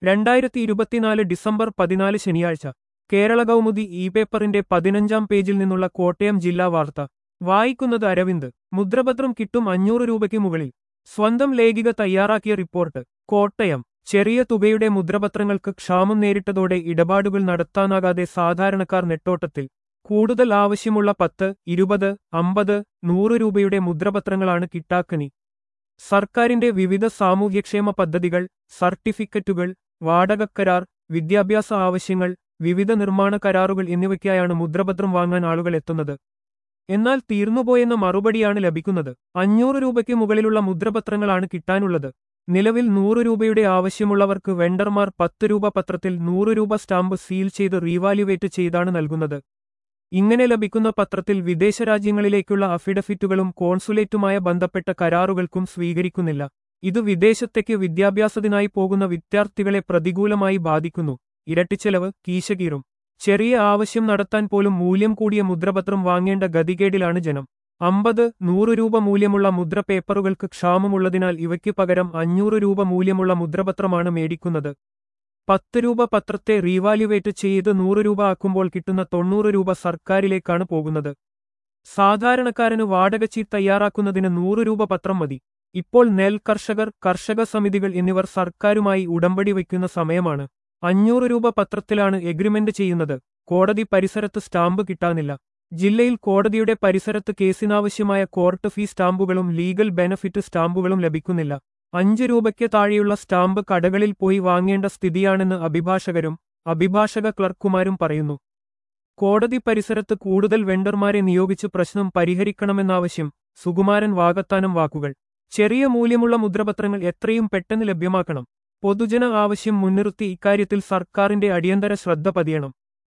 രണ്ടായിരത്തി ഇരുപത്തിനാല് ഡിസംബർ പതിനാല് ശനിയാഴ്ച കേരള കൗമുദി ഇ പേപ്പറിന്റെ പതിനഞ്ചാം പേജിൽ നിന്നുള്ള കോട്ടയം ജില്ലാ വാർത്ത വായിക്കുന്നത് അരവിന്ദ് മുദ്രപത്രം കിട്ടും അഞ്ഞൂറ് രൂപയ്ക്ക് മുകളിൽ സ്വന്തം ലേഖിക തയ്യാറാക്കിയ റിപ്പോർട്ട് കോട്ടയം ചെറിയ തുകയുടെ മുദ്രപത്രങ്ങൾക്ക് ക്ഷാമം നേരിട്ടതോടെ ഇടപാടുകൾ നടത്താനാകാതെ സാധാരണക്കാർ നെട്ടോട്ടത്തിൽ കൂടുതൽ ആവശ്യമുള്ള പത്ത് ഇരുപത് അമ്പത് നൂറ് രൂപയുടെ മുദ്രപത്രങ്ങളാണ് കിട്ടാക്കനി സർക്കാരിന്റെ വിവിധ സാമൂഹ്യക്ഷേമ പദ്ധതികൾ സർട്ടിഫിക്കറ്റുകൾ വാടകക്കരാർ വിദ്യാഭ്യാസ ആവശ്യങ്ങൾ വിവിധ നിർമ്മാണ കരാറുകൾ എന്നിവയ്ക്കായാണ് മുദ്രപത്രം വാങ്ങാൻ ആളുകൾ എത്തുന്നത് എന്നാൽ തീർന്നുപോയെന്ന മറുപടിയാണ് ലഭിക്കുന്നത് അഞ്ഞൂറ് രൂപയ്ക്ക് മുകളിലുള്ള മുദ്രപത്രങ്ങളാണ് കിട്ടാനുള്ളത് നിലവിൽ നൂറ് രൂപയുടെ ആവശ്യമുള്ളവർക്ക് വെണ്ടർമാർ പത്ത് രൂപ പത്രത്തിൽ നൂറ് രൂപ സ്റ്റാമ്പ് സീൽ ചെയ്ത് റീവാലുവേറ്റ് ചെയ്താണ് നൽകുന്നത് ഇങ്ങനെ ലഭിക്കുന്ന പത്രത്തിൽ വിദേശ രാജ്യങ്ങളിലേക്കുള്ള അഫിഡവിറ്റുകളും കോൺസുലേറ്റുമായ ബന്ധപ്പെട്ട കരാറുകൾക്കും സ്വീകരിക്കുന്നില്ല ഇത് വിദേശത്തേക്ക് വിദ്യാഭ്യാസത്തിനായി പോകുന്ന വിദ്യാർത്ഥികളെ പ്രതികൂലമായി ബാധിക്കുന്നു ഇരട്ടിച്ചെലവ് കീശകീറും ചെറിയ ആവശ്യം നടത്താൻ പോലും മൂല്യം കൂടിയ മുദ്രപത്രം വാങ്ങേണ്ട ഗതികേടിലാണ് ജനം അമ്പത് നൂറ് രൂപ മൂല്യമുള്ള മുദ്ര പേപ്പറുകൾക്ക് ക്ഷാമമുള്ളതിനാൽ ഇവയ്ക്ക് പകരം അഞ്ഞൂറ് രൂപ മൂല്യമുള്ള മുദ്രപത്രമാണ് മേടിക്കുന്നത് പത്ത് രൂപ പത്രത്തെ റീവാലുവേറ്റ് ചെയ്ത് നൂറ് രൂപ ആക്കുമ്പോൾ കിട്ടുന്ന തൊണ്ണൂറ് രൂപ സർക്കാരിലേക്കാണ് പോകുന്നത് സാധാരണക്കാരന് വാടകച്ചീ തയ്യാറാക്കുന്നതിന് നൂറ് രൂപ പത്രം മതി ഇപ്പോൾ നെൽ കർഷകർ കർഷക സമിതികൾ എന്നിവർ സർക്കാരുമായി ഉടമ്പടി വയ്ക്കുന്ന സമയമാണ് അഞ്ഞൂറ് രൂപ പത്രത്തിലാണ് എഗ്രിമെന്റ് ചെയ്യുന്നത് കോടതി പരിസരത്ത് സ്റ്റാമ്പ് കിട്ടാനില്ല ജില്ലയിൽ കോടതിയുടെ പരിസരത്ത് കേസിനാവശ്യമായ കോർട്ട് ഫീ സ്റ്റാമ്പുകളും ലീഗൽ ബെനഫിറ്റ് സ്റ്റാമ്പുകളും ലഭിക്കുന്നില്ല അഞ്ച് രൂപയ്ക്ക് താഴെയുള്ള സ്റ്റാമ്പ് കടകളിൽ പോയി വാങ്ങേണ്ട സ്ഥിതിയാണെന്ന് അഭിഭാഷകരും അഭിഭാഷക ക്ലർക്കുമാരും പറയുന്നു കോടതി പരിസരത്ത് കൂടുതൽ വെണ്ടർമാരെ നിയോഗിച്ച് പ്രശ്നം പരിഹരിക്കണമെന്നാവശ്യം സുകുമാരൻ വാകത്താനം വാക്കുകൾ ചെറിയ മൂല്യമുള്ള മുദ്രപത്രങ്ങൾ എത്രയും പെട്ടെന്ന് ലഭ്യമാക്കണം പൊതുജന ആവശ്യം മുൻനിർത്തി ഇക്കാര്യത്തിൽ സർക്കാരിന്റെ അടിയന്തര ശ്രദ്ധ പതിയണം